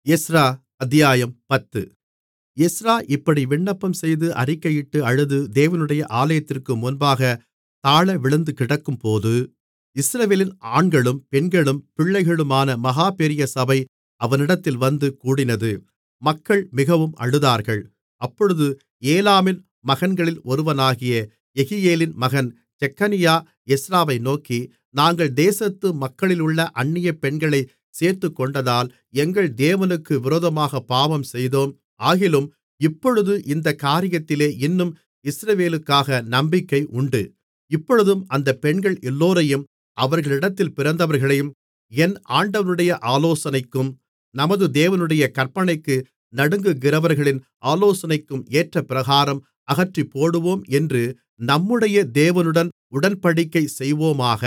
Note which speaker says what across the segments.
Speaker 1: Ezra அத்தியாயம் பத்து Ezra இப்படி விண்ணப்பம்செய்து அறிக்கையிட்டு அழுது தேவனுடைய ஆலயத்திற்கு முன்பாகத் தாழவிழுந்து கிடக்கும்போது இஸ்ரவேலின் ஆண்களும் பெண்களும் பிள்ளைகளுமான மகா பெரிய சபை அவனிடத்தில் வந்து கூடினது மக்கள் மிகவும் அழுதார்கள் அப்பொழுது ஏலாமின் மகன்களில் ஒருவனாகிய யெகியேலின் மகன் செக்கனியா எஸ்றாவை நோக்கி நாங்கள் தேசத்து மக்களிலுள்ள அந்நிய பெண்களைச் சேர்த்துக்கொண்டதால் எங்கள் தேவனுக்கு விரோதமாகப் பாவம் செய்தோம் ஆகிலும் இப்பொழுது இந்தக் காரியத்திலே இன்னும் இஸ்ரவேலுக்காக நம்பிக்கை உண்டு இப்பொழுதும் அந்தப் பெண்கள் எல்லோரையும் அவர்களிடத்தில் பிறந்தவர்களையும் என் ஆண்டவனுடைய ஆலோசனைக்கும் நமது தேவனுடைய கற்பனைக்கு நடுங்குகிறவர்களின் ஆலோசனைக்கும் ஏற்றபிரகாரம் அகற்றிப்போடுவோம் என்று நம்முடைய தேவனுடன் உடன்படிக்கை செய்வோமாக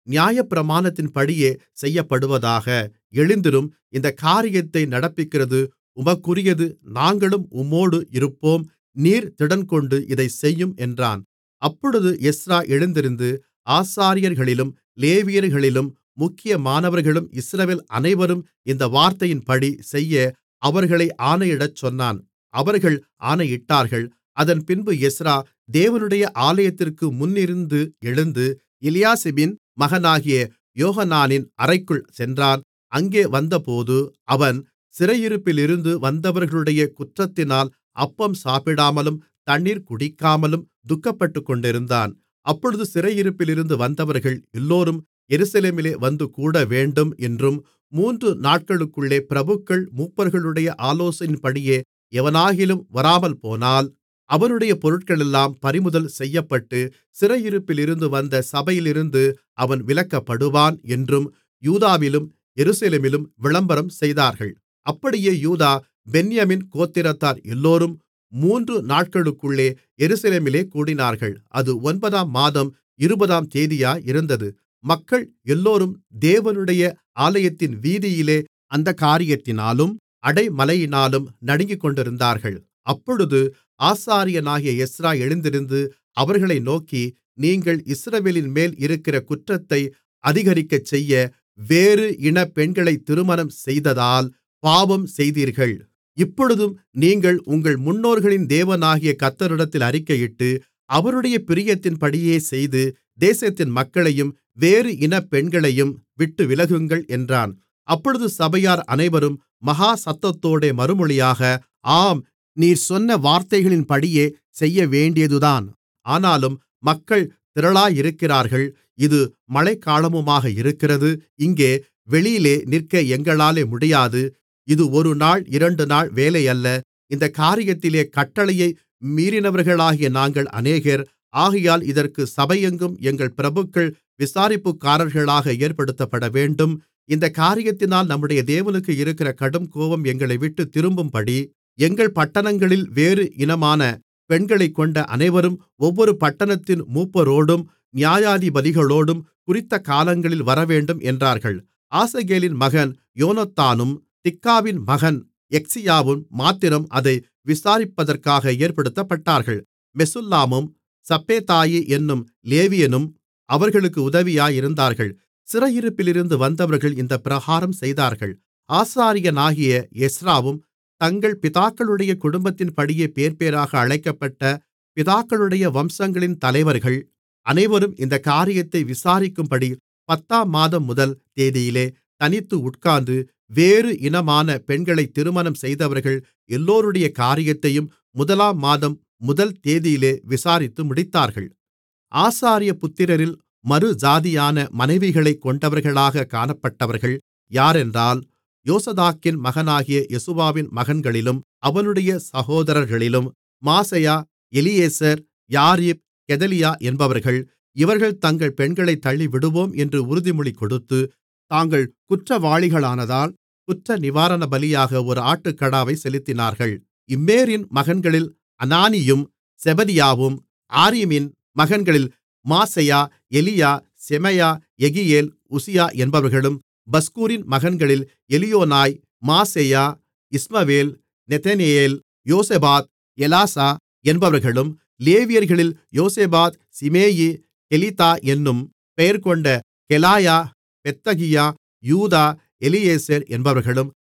Speaker 1: நியாயப்பிரமாணத்தின்படியே செய்யப்படுவதாக எழுந்திரும் இந்தக் காரியத்தை நடப்பிக்கிறது உமக்குரியது நாங்களும் உம்மோடு இருப்போம் நீர் திடன்கொண்டு இதைச் செய்யும் என்றான் அப்பொழுது எஸ்றா எழுந்திருந்து ஆசாரியர்களிலும் லேவியர்களிலும் முக்கியமானவர்களும் இஸ்ரவேல் அனைவரும் இந்த வார்த்தையின்படி செய்ய அவர்களை ஆணையிடச் சொன்னான் அவர்கள் ஆணையிட்டார்கள் அதன்பின்பு எஸ்றா தேவனுடைய ஆலயத்திற்கு முன்னிருந்து எழுந்து எலியாசிபின் மகனாகிய யோகனானின் அறைக்குள் சென்றான் அங்கே வந்தபோது அவன் சிறையிருப்பிலிருந்து வந்தவர்களுடைய குற்றத்தினால் அப்பம் சாப்பிடாமலும் தண்ணீர் குடிக்காமலும் துக்கப்பட்டுக்கொண்டிருந்தான் அப்பொழுது சிறையிருப்பிலிருந்து வந்தவர்கள் எல்லோரும் எருசலேமிலே வந்து கூடவேண்டும் என்றும் மூன்று நாட்களுக்குள்ளே பிரபுக்கள் மூப்பர்களுடைய ஆலோசனையின்படியே எவனாகிலும் வராமல்போனால் அவனுடைய பொருட்களெல்லாம் பறிமுதல் செய்யப்பட்டு சிறையிருப்பிலிருந்து வந்த சபையிலிருந்து அவன் விலக்கப்படுவான் என்றும் யூதாவிலும் எருசலேமிலும் விளம்பரம் செய்தார்கள் அப்படியே யூதா பென்யமீன் கோத்திரத்தார் எல்லோரும் மூன்று நாட்களுக்குள்ளே எருசலேமிலே கூடினார்கள் அது ஒன்பதாம் மாதம் இருபதாம் தேதியாயிருந்தது மக்கள் எல்லோரும் தேவனுடைய ஆலயத்தின் வீதியிலே அந்தக் காரியத்தினாலும் அடைமழையினாலும் நடுங்கிக்கொண்டிருந்தார்கள் அப்பொழுது ஆசாரியனாகிய எஸ்றா எழுந்திருந்து அவர்களை நோக்கி நீங்கள் இஸ்ரவேலின்மேல் இருக்கிற குற்றத்தை அதிகரிக்கச்செய்ய வேறு இனப் பெண்களைத் திருமணம் செய்ததால் பாவம் செய்தீர்கள் இப்பொழுதும் நீங்கள் உங்கள் முன்னோர்களின் தேவனாகிய கர்த்தரிடத்தில் அறிக்கையிட்டு அவருடைய பிரியத்தின்படியே செய்து தேசத்தின் மக்களையும் வேறு இனப் பெண்களையும் விட்டு விலகுங்கள் என்றான் அப்பொழுது சபையார் அனைவரும் மகா சத்தத்தோடே மறுமொழியாக ஆம் நீர் சொன்ன வார்த்தைகளின்படியே செய்யவேண்டியதுதான் ஆனாலும் மக்கள் திரளாயிருக்கிறார்கள் இது மழைக்காலமுமாக இருக்கிறது இங்கே வெளியிலே நிற்க எங்களாலே முடியாது இது ஒரு நாள் இரண்டு நாள் வேலையல்ல இந்தக் காரியத்திலே கட்டளையை மீறினவர்களாகிய நாங்கள் அநேகர் ஆகையால் இதற்கு சபையெங்கும் எங்கள் பிரபுக்கள் விசாரிப்புக்காரர்களாக ஏற்படுத்தப்படவேண்டும் இந்தக் காரியத்தினால் நம்முடைய தேவனுக்கு இருக்கிற கடுங்கோபம் எங்களைவிட்டு திரும்பும்படி எங்கள் பட்டணங்களில் வேறு இனமான பெண்களைக்கொண்ட அனைவரும் ஒவ்வொரு பட்டணத்தின் மூப்பரோடும் நியாயாதிபதிகளோடும் குறித்த காலங்களில் வரவேண்டும் என்றார்கள் ஆசகேலின் மகன் யோனத்தானும் திக்காவின் மகன் எக்சியாவும் மாத்திரம் அதை விசாரிப்பதற்காக ஏற்படுத்தப்பட்டார்கள் மெசுல்லாமும் சப்பேதாயி என்னும் லேவியனும் அவர்களுக்கு உதவியாயிருந்தார்கள் சிறையிருப்பிலிருந்து வந்தவர்கள் இந்தப் பிரகாரம் செய்தார்கள் ஆசாரியனாகிய எஸ்றாவும் தங்கள் பிதாக்களுடைய குடும்பத்தின்படியே பேர்பேராக அழைக்கப்பட்ட பிதாக்களுடைய வம்சங்களின் தலைவர்கள் அனைவரும் இந்தக் காரியத்தை விசாரிக்கும்படி பத்தாம் மாதம் முதல் தேதியிலே தனித்து உட்கார்ந்து வேறு இனமான பெண்களைத் திருமணம் செய்தவர்கள் எல்லோருடைய காரியத்தையும் முதலாம் மாதம் முதல் தேதியிலே விசாரித்து முடித்தார்கள் ஆசாரிய புத்திரரில் மறுஜாதியான மனைவிகளைக் கொண்டவர்களாக காணப்பட்டவர்கள் யாரென்றால் யோசதாக்கின் மகனாகிய யெசுவாவின் மகன்களிலும் அவனுடைய சகோதரர்களிலும் மாசெயா எலியேசர் யாரிப் கெதலியா என்பவர்கள் இவர்கள் தங்கள் பெண்களைத் தள்ளிவிடுவோம் என்று உறுதிமொழி கொடுத்து தாங்கள் குற்றவாளிகளானதால் குற்ற நிவாரண பலியாக ஒரு ஆட்டுக்கடாவை செலுத்தினார்கள் இம்மேரின் மகன்களில் அனானியும் செபதியாவும் ஆரீமின் மகன்களில் மாசெயா எலியா செமெயா எகியேல் உசியா என்பவர்களும் பஸ்கூரின் மகன்களில் எலியோனாய் மாசெயா இஸ்மவேல் நெதனெயேல் யோசபாத் எலாசா என்பவர்களும் லேவியர்களில் யோசபாத் சிமேயி கெலிதா என்னும் பெயர்கொண்ட கெலாயா பெத்தகியா யூதா எலியேசர் என்பவர்களும்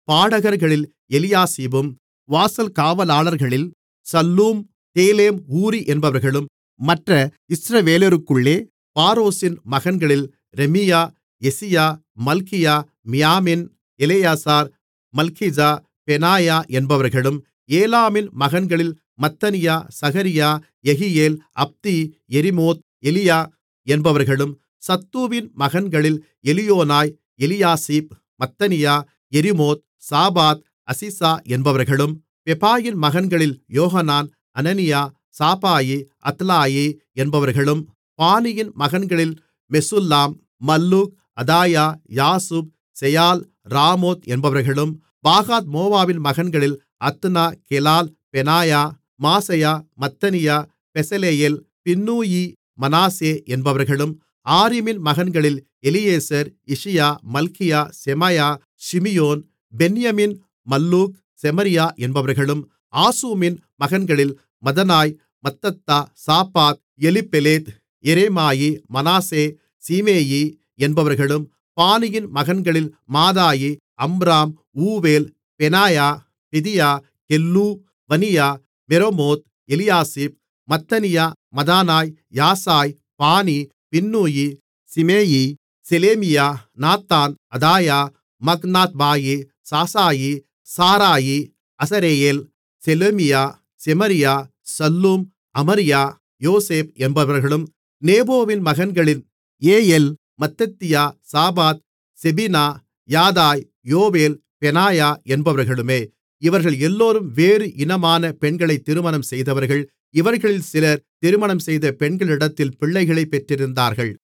Speaker 1: பாடகர்களில் எலியாசிபும் வாசல் காவலாளர்களில் சல்லூம் தேலேம் ஊரி என்பவர்களும் மற்ற இஸ்ரவேலருக்குள்ளே பாரோஷின் மகன்களில் ரெமியா எசியா மல்கியா மியாமின் எலெயாசார் மல்கிஜா பெனாயா என்பவர்களும் ஏலாமின் மகன்களில் மத்தனியா சகரியா யெகியேல் அப்தி எரிமோத் எலியா என்பவர்களும் சத்தூவின் மகன்களில் எலியோனாய் எலியாசிப் மத்தனியா எரிமோத் சாபாத் அசிசா என்பவர்களும் பெபாயின் மகன்களில் யோகனான் அனனியா சாபாயி அத்லாயி என்பவர்களும் பானியின் மகன்களில் மெசுல்லாம் மல்லூக் அதாயா யாசுப் செயால் ராமோத் என்பவர்களும் பாகாத் மோவாபின் மகன்களில் அத்னா கெலால் பெனாயா மாசெயா மத்தனியா பெசலெயேல் பின்னூயி மனாசே என்பவர்களும் ஆரிமின் மகன்களில் எலியேசர் இஷியா மல்கியா செமாயா ஷிமியோன் பென்யமீன் மல்லூக் செமரியா என்பவர்களும் ஆசூமின் மகன்களில் மதனாய் மத்தத்தா சாபாத் எலிப்பெலேத் எரேமாயி மனாசே சீமேயி என்பவர்களும் பானியின் மகன்களில் மாதாயி அம்ராம் ஊவேல் பெனாயா பெதியா கெல்லூ வனியா மெரெமோத் எலியாசிப் மத்தனியா மதனாய் யாசாய் பானி பின்னூயி சிமேயி செலேமியா நாத்தான் அதாயா மக்னாத்பாயி சாசாயி சாராயி அசரெயேல் செலேமியா செமரியா சல்லூம் அமரியா யோசேப் என்பவர்களும் நேபோவின் மகன்களில் ஏயெல் மத்தத்தியா சாபாத் செபினா யாதாய் யோவேல் பெனாயா என்பவர்களுமே இவர்கள் எல்லோரும் வேறு இனமான பெண்களைத் திருமணம் செய்தவர்கள் இவர்களில் சிலர் திருமணம் செய்த பெண்களிடத்தில் பிள்ளைகளைப் பெற்றிருந்தார்கள்